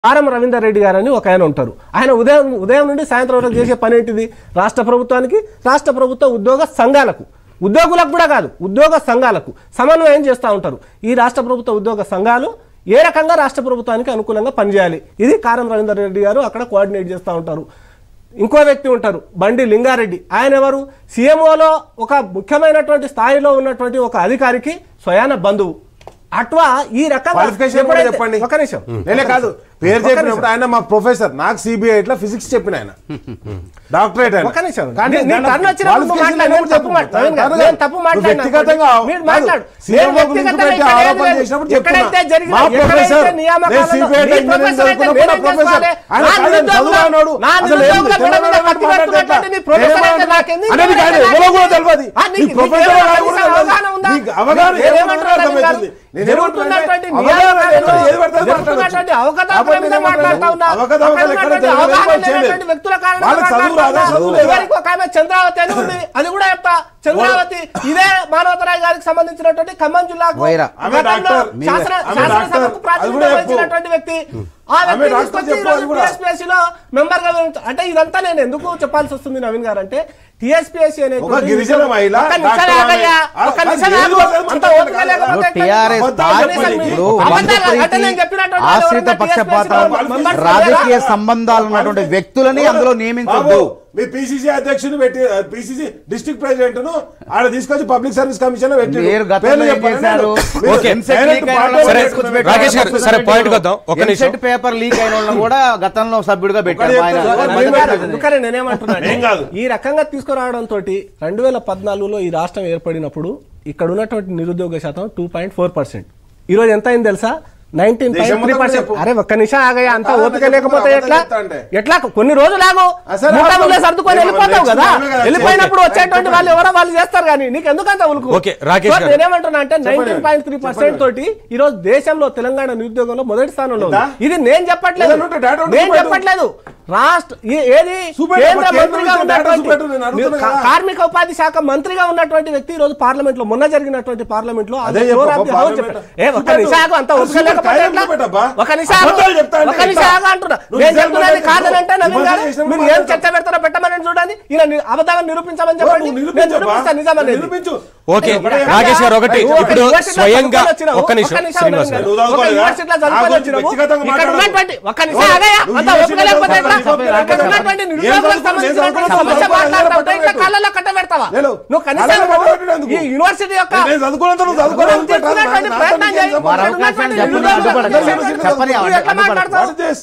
ఆరం రవీందర్ రెడ్డి గారని ఒక ఆయన ఉంటారు ఆయన ఉదయం ఉదయం నుండి సాయంత్రం వరకు చేసే పని ఏంటిది రాష్ట్ర ప్రభుత్వానికి రాష్ట్ర ప్రభుత్వ ఉద్యోగ సంఘాలకు ఉద్యోగులకు కూడా కాదు ఉద్యోగ సంఘాలకు సమన్వయం చేస్తూ ఉంటారు ఈ రాష్ట్ర ప్రభుత్వ ఉద్యోగ సంఘాలు ఏ రకంగా రాష్ట్ర ప్రభుత్వానికి అనుకూలంగా పనిచేయాలి ఇది కారం రవీందర్ రెడ్డి గారు అక్కడ కోఆర్డినేట్ చేస్తూ ఉంటారు ఇంకో వ్యక్తి ఉంటారు బండి లింగారెడ్డి ఆయన ఎవరు సీఎంఓలో ఒక ముఖ్యమైనటువంటి స్థాయిలో ఉన్నటువంటి ఒక అధికారికి స్వయాన బంధువు అట్వా ఈ రకంగా క్వాలిఫికేషన్ కూడా ఎప్పుడైతే- చెప్పండి ఒక నిమిషం నేనే కాదు పేరు ఒక చెప్పినప్పుడు ఆయన మా ప్రొఫెసర్ నాకు సిబిఐ ఇట్లా ఫిజిక్స్ చెప్పిన ఆయన డాక్టరేట్ ఆయన ఒక నిమిషం. కానీ నీ- నీ దాంట్లో టర్న్ వచ్చినప్పుడు నువ్వు qualification మాట్లాడు. నేను నేను తప్పు చెప్పు. మాట్లాడు. నేను టర్న్ నేను తప్పు నువ్వు మాట్లాడినా వ్యక్తిగతంగా మీరు కాదు. మాట్లాడు. సీఎం నేను గురించి వ్యక్తిగతంగా పెట్టి ఇక్కడ ఆరోపణ ఏం లేదు. చేసినప్పుడు ఎక్కడైతే చెప్తున్నా. జరిగిన- మా ఎక్కడైతే ప్రొఫెసర్ నియామకాలలో- నేను సిబిఐ నీ ఇంజనీరింగ్ ప్రొఫెసర్ అయితే చదువుకున్నప్పుడు నేనేం ప్రొఫెసర్ చేసుకోవాలి? ఆయన నా కాలేజ్ నిరుద్యోగుల- చదువుకున్నాడు. నా అసలు ఏం నిరుద్యోగుల తెలంగాణ గొడవ మీద మాట్లాడేట్లా? కత్తి పెట్టుకున్నటువంటి నీ ప్రొఫెసర్ అయితే నాకేంది? అనేది కాదు, ఎవరో కూడా తెలియదు. ఆ, నీకు- నీ నీకు ప్రొఫెసర్ ఏమైనా వాళ్ళు కూడా అవగాహన ఉందా? నీకు అవగాహన నేను ఏమో ఏమంటున్నాను అర్థమవుతుంది. నేను జరుగుతున్నటువంటి ఏమంటున్నాను అంటే అవగాహన నియామకాలలో ఏదో ఏది పడితే అది జరుగుతున్నటువంటి మాట్లాడొచ్చు. అవకతవకల కాబట్టి మీద నేను మాట్లాడుతా ఉన్నా. అవకతవకలు ఎక్కడ అక్కడ జరగలేదు, అవగాహన వాళ్ళు చేయలేదు. లేనటువంటి వ్యక్తుల కారణంగా వాళ్ళకి చదువు రాదా, మాట్లాడుతా చదువు ఉన్నా. లేదా? చివరికి ఒక ఆమె చంద్రావతి అని ఉంది అది కూడా చెప్తా చంద్రావతి ఇదే మానవతరాయ్ గారికి సంబంధించినటువంటి ఖమ్మం జిల్లాకు వైరా. ఆమె గతంలో డాక్టర్. శాసన ఆమె శాసనసభకు డాక్టర్. అది ప్రాతినిధ్యం కూడా చెప్పు. వహించినటువంటి వ్యక్తి ఆ ఆమె వ్యక్తి డాక్టర్ తీసుకొచ్చి చెప్పు, ఈరోజు అది కూడా. TSPSC లో మెంబర్ గా ఉంచ- అంటే ఇదంతా నేను ఎందుకు చెప్పాల్సి వస్తుంది నవీన్ గారు అంటే టిఎస్పిఎస్సి అనేది ఒక గిరిజన మహిళ ఒక్క నిమిషం డాక్టర్ ఆగయ్యా. ఆమె. ఒక్క ఆ, నిమిషం అది ఆగు. ఏదో ఒకటి అంత మాట్లాడతారు ఓపిక లేకపోతే ఇప్పుడు టీఆర్ఎస్ అబద్ధాలు పార్టీ చెప్పండి. ఇప్పుడు అబద్ధాలు అంటే నేను బంధుప్రీతి చెప్పినట్టు వాళ్ళు ఆశ్రిత ఎవరన్నా పక్షపాతం TSPSC లో members రాజకీయ లేరా? సంబంధాలు ఉన్నటువంటి వ్యక్తులని అందులో నియమించొద్దు బాబు, మీ పిసిసి అధ్యక్షుని పెట్టి పిసిసి డిస్ట్రిక్ట్ ప్రెసిడెంట్ ను ఆడ తీసుకొచ్చి పబ్లిక్ సర్వీస్ కమిషన్ లో పెట్టి మీరు గతంలో ఏం చేశారు ఓకే. ఎంసెట్ లీక్ అయిన వాళ్ళని సరే, తీసుకొచ్చి రాకేష్ గారు, పెట్టారు. సరే, point కి వద్దాం. ఒక నిమిషం. ఎంసెట్ పేపర్ లీక్ అయిన వాళ్ళని కూడా గతంలో సభ్యుడిగా పెట్టారు ఒకటి ఆయన చెప్తున్నా, నవీన్ మధ్య గారు, ప్రదేశ్ అందుకనే నేనేమంటున్నా అంటే, ఏం కాదు. ఈ రకంగా తీసుకురావడం తోటి రెండు వేల పద్నాలుగులో ఈ రాష్ట్రం ఏర్పడినప్పుడు ఇక్కడ ఉన్నటువంటి నిరుద్యోగ శాతం టూ పాయింట్ ఫోర్ పర్సెంట్ ఈ రోజు ఎంత అయింది తెలుసా నైన్టీన్ దేశం పాయింట్ త్రీ మొత్తం పర్సెంట్ చెప్పు. అరే ఒక్క నిమిషం ఆగయ్యా అంత కాదు, ఓపిక చెప్పు, లేకపోతే అబద్ధం ఎట్లా చెప్తా అంటే. ఎట్లా కొన్ని రోజులు ఆగు అసలు మూట అబద్ధం. ముళ్ళే సర్దుకొని ఏమో వెళ్ళిపోతావు next కదా ఆమె కదా వెళ్ళిపోయినప్పుడు చెప్పండి. వచ్చేటువంటి వాళ్ళు ఎవరో వాళ్ళు చేస్తారు కానీ నీకు ఎందుకంత ఉలుకు ఓకే, రాకేష్ సో గారు. నేనేమంటున్నా అంటే చెప్పండి. నైన్టీన్ పాయింట్ త్రీ పర్సెంట్ తోటి ఈ రోజు దేశంలో తెలంగాణ నిరుద్యోగంలో మొదటి స్థానంలో ఉంది. ఎంత? ఇది నేను చెప్పట్లేదు ఏదైనా ఉంటే data ఉంటే నేను చూపెట్టు. చెప్పట్లేదు రాష్ట్ర ఏ- ఏది చూపెట్టు, కేంద్ర కేంద్రం మంత్రిగా నుంచి data ఉన్నటువంటి చూపెట్టు, నేను అడుగుతున్నా కా- కదా. కార్మిక ఉపాధి శాఖ మంత్రిగా ఉన్నటువంటి వ్యక్తి ఈ రోజు పార్లమెంట్ లో మొన్న జరిగినటువంటి పార్లమెంట్ లో అదే ఆయన చెప్పు, floor of the house parliament. చెప్పారు. ఏ ఒక్క చూపెట్టు. నిమిషం ఆగు, అంత అది ఓపిక చూపెట్టు, లేకపోతే కాగితం ఎట్లా? చూపెట్టబ్బా. ఒక నిమిషం ఆగు. అబద్ధాలు చెప్తా అంటే ఒక నిమిషం ఎట్లా? ఆగు అంటున్నా నువ్వు నేను నిజాలు చెప్తున్నది మాట్లాడు. కాదనంటే నవీన్ విమర్శ గారు చేసినప్పుడు మీరు ఏం మాట్లాడతావు. చర్చ పెడతారో పెట్టమని చూడండి ఈయన ని- అబద్ధాలను నిరూపించమని చెప్పండి నువ్వు నేను నిరూపించబ్బా. నిరూపిస్తాను నిజమనేది నిరూపించు. ఓకే ఒకటే రాకేష్ గారు ఒకటి నువ్వు ఒక ఇప్పుడు యూనివర్సిటీలో స్వయంగా చదువుకొని వచ్చినావు. ఒక్క నిమిషం ఒక్క నిమిషం శ్రీనివాస్ ఉన్నాను గారు నువ్వు ఒక చదువుకోలేదా? యూనివర్సిటీలో నా చదువుకొని గురించి వచ్చినావు. వ్యక్తిగతంగా ఇక్కడ మాట్లాడకు. ఉన్నటువంటి ఒక్క నిమిషం నువ్వు ఆగయ్యా. నువ్వు అంత యూనివర్సిటీలో ఓపిక లేకపోతే ఎట్లా? చదువుకొని ఇక్కడ చదువుకొని ఉన్నటువంటి ఏం నిరుద్యోగులకు చదువుకొని సంబంధించినటువంటి నేను సమస్య చదువుకొని మాట్లాడుతుంటే ఇట్లా చదువుకొని కాళ్ళలో కట్ట పెడతావా లేదు. నువ్వు కనీసం కాళ్ళలో నువ్వు కట్ట పెట్టేందుకు. ఈ యూనివర్సిటీ యొక్క నేను చదువుకున్నంత నువ్వు చదువుకోలేదు. నువ్వు తీసుకున్నటువంటి నాతో ప్రయత్నం నీకేం చేయి. సంబంధం? వారు ఇక్కడ ఉన్నటువంటి అవకాశం చెప్పండి, నిరుద్యోగులకు అడ్డుపడకండి. సంబంధించినటువంటి చెప్పని నువ్వు ఎట్లా అడ్డుపడకండి. మాట్లాడతావు? What is this?